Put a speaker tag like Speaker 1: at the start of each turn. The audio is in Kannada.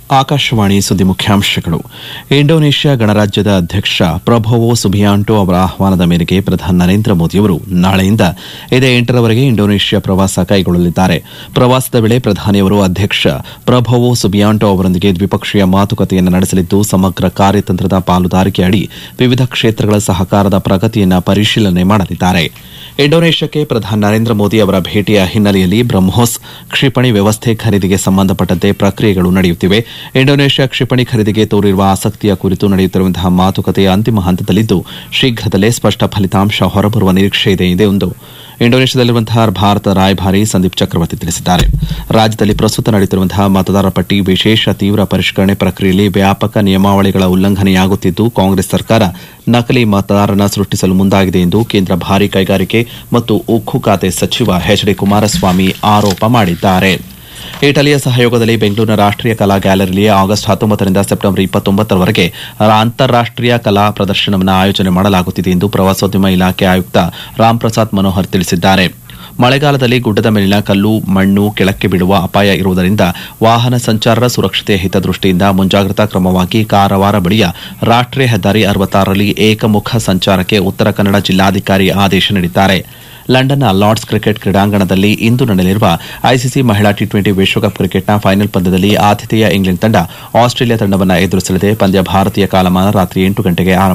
Speaker 1: ಆಕಾಶವಾಣಿ ಸುದ್ದಿ ಮುಖ್ಯಾಂಶಗಳು ಇಂಡೋನೇಷ್ಯಾ ಗಣರಾಜ್ಯದ ಅಧ್ಯಕ್ಷ ಪ್ರಭೋವೋ ಸುಬಿಯಾಂಟೋ ಅವರ ಆಹ್ವಾನದ ಮೇರೆಗೆ ಪ್ರಧಾನಿ ನರೇಂದ್ರ ಮೋದಿಯವರು ನಾಳೆಯಿಂದ ಇದೇ ಎಂಟರವರೆಗೆ ಇಂಡೋನೇಷ್ಯಾ ಪ್ರವಾಸ ಕೈಗೊಳ್ಳಲಿದ್ದಾರೆ ಪ್ರವಾಸದ ವೇಳೆ ಪ್ರಧಾನಿಯವರು ಅಧ್ಯಕ್ಷ ಪ್ರಭೋವೋ ಸುಬಿಯಾಂಟೋ ಅವರೊಂದಿಗೆ ದ್ವಿಪಕ್ಷೀಯ ಮಾತುಕತೆಯನ್ನು ನಡೆಸಲಿದ್ದು ಸಮಗ್ರ ಕಾರ್ಯತಂತ್ರದ ಪಾಲುದಾರಿಕೆ ಅಡಿ ವಿವಿಧ ಕ್ಷೇತ್ರಗಳ ಸಹಕಾರದ ಪ್ರಗತಿಯನ್ನು ಪರಿಶೀಲನೆ ಮಾಡಲಿದ್ದಾರೆ ಇಂಡೋನೇಷ್ಯಾಕ್ಕೆ ಪ್ರಧಾನಿ ನರೇಂದ್ರ ಮೋದಿ ಅವರ ಭೇಟಿಯ ಹಿನ್ನೆಲೆಯಲ್ಲಿ ಬ್ರಹ್ಮೋಸ್ ಕ್ಷಿಪಣಿ ವ್ಯವಸ್ಥೆ ಖರೀದಿಗೆ ಸಂಬಂಧಪಟ್ಟಂತೆ ಪ್ರಕ್ರಿಯೆಗಳು ನಡೆಯುತ್ತಿವೆ ಇಂಡೋನೇಷ್ಯಾ ಕ್ಷಿಪಣಿ ಖರೀದಿಗೆ ತೋರಿರುವ ಆಸಕ್ತಿಯ ಕುರಿತು ನಡೆಯುತ್ತಿರುವಂತಹ ಮಾತುಕತೆಯ ಅಂತಿಮ ಹಂತದಲ್ಲಿದ್ದು ಶೀಘ್ರದಲ್ಲೇ ಸ್ಪಷ್ಟ ಫಲಿತಾಂಶ ಹೊರಬರುವ ನಿರೀಕ್ಷೆ ಇದೆ ಎಂದು ಇಂಡೋನೇಷ್ಯಾದಲ್ಲಿರುವಂತಹ ಭಾರತ ರಾಯಭಾರಿ ಸಂದೀಪ್ ಚಕ್ರವರ್ತಿ ತಿಳಿಸಿದ್ದಾರೆ ರಾಜ್ಯದಲ್ಲಿ ಪ್ರಸ್ತುತ ನಡೆಯುತ್ತಿರುವಂತಹ ಮತದಾರರ ಪಟ್ಟಿ ವಿಶೇಷ ತೀವ್ರ ಪರಿಷ್ಕರಣೆ ಪ್ರಕ್ರಿಯೆಯಲ್ಲಿ ವ್ಯಾಪಕ ನಿಯಮಾವಳಿಗಳ ಉಲ್ಲಂಘನೆಯಾಗುತ್ತಿದ್ದು ಕಾಂಗ್ರೆಸ್ ಸರ್ಕಾರ ನಕಲಿ ಮತದಾರನ ಸೃಷ್ಟಿಸಲು ಮುಂದಾಗಿದೆ ಎಂದು ಕೇಂದ್ರ ಭಾರಿ ಕೈಗಾರಿಕೆ ಮತ್ತು ಉಕ್ಕು ಖಾತೆ ಸಚಿವ ಎಚ್ ಡಿ ಕುಮಾರಸ್ವಾಮಿ ಆರೋಪ ಮಾಡಿದ್ದಾರೆ ಇಟಲಿಯ ಸಹಯೋಗದಲ್ಲಿ ಬೆಂಗಳೂರಿನ ರಾಷ್ಟೀಯ ಕಲಾ ಗ್ಯಾಲರಿಯಲ್ಲಿ ಆಗಸ್ಟ್ ಹತ್ತೊಂಬತ್ತರಿಂದ ಸೆಪ್ಟೆಂಬರ್ ಇಪ್ಪತ್ತೊಂಬತ್ತರವರೆಗೆ ಅಂತಾರಾಷ್ಟೀಯ ಕಲಾ ಪ್ರದರ್ಶನವನ್ನು ಆಯೋಜನೆ ಮಾಡಲಾಗುತ್ತಿದೆ ಎಂದು ಪ್ರವಾಸೋದ್ಯಮ ಇಲಾಖೆ ಆಯುಕ್ತ ರಾಮ್ ಪ್ರಸಾದ್ ಮನೋಹರ್ ತಿಳಿಸಿದ್ದಾರೆ ಮಳೆಗಾಲದಲ್ಲಿ ಗುಡ್ಡದ ಮೇಲಿನ ಕಲ್ಲು ಮಣ್ಣು ಕೆಳಕ್ಕೆ ಬೀಳುವ ಅಪಾಯ ಇರುವುದರಿಂದ ವಾಹನ ಸಂಚಾರರ ಸುರಕ್ಷತೆಯ ಹಿತದೃಷ್ಟಿಯಿಂದ ಮುಂಜಾಗ್ರತಾ ಕ್ರಮವಾಗಿ ಕಾರವಾರ ಬಳಿಯ ರಾಷ್ಟೀಯ ಹೆದ್ದಾರಿ ಅರವತ್ತಾರರಲ್ಲಿ ಏಕಮುಖ ಸಂಚಾರಕ್ಕೆ ಉತ್ತರ ಕನ್ನಡ ಜಿಲ್ಲಾಧಿಕಾರಿ ಆದೇಶ ನೀಡಿದ್ದಾರೆ ಲಂಡನ್ನ ಲಾರ್ಡ್ಸ್ ಕ್ರಿಕೆಟ್ ಕ್ರೀಡಾಂಗಣದಲ್ಲಿ ಇಂದು ನಡೆಯಲಿರುವ ಐಸಿಸಿ ಮಹಿಳಾ ಟಿ ಟ್ವೆಂಟಿ ವಿಶ್ವಕಪ್ ಕ್ರಿಕೆಟ್ನ ಫೈನಲ್ ಪಂದ್ಯದಲ್ಲಿ ಆತಿಥೇಯ ಇಂಗ್ಲೆಂಡ್ ತಂಡ ಆಸ್ಟ್ರೇಲಿಯಾ ತಂಡವನ್ನು ಎದುರಿಸಲಿದೆ ಪಂದ್ಯ ಭಾರತೀಯ ಕಾಲಮಾನ ರಾತ್ರಿ ಎಂಟು ಗಂಟೆಗೆ ಆರಂಭ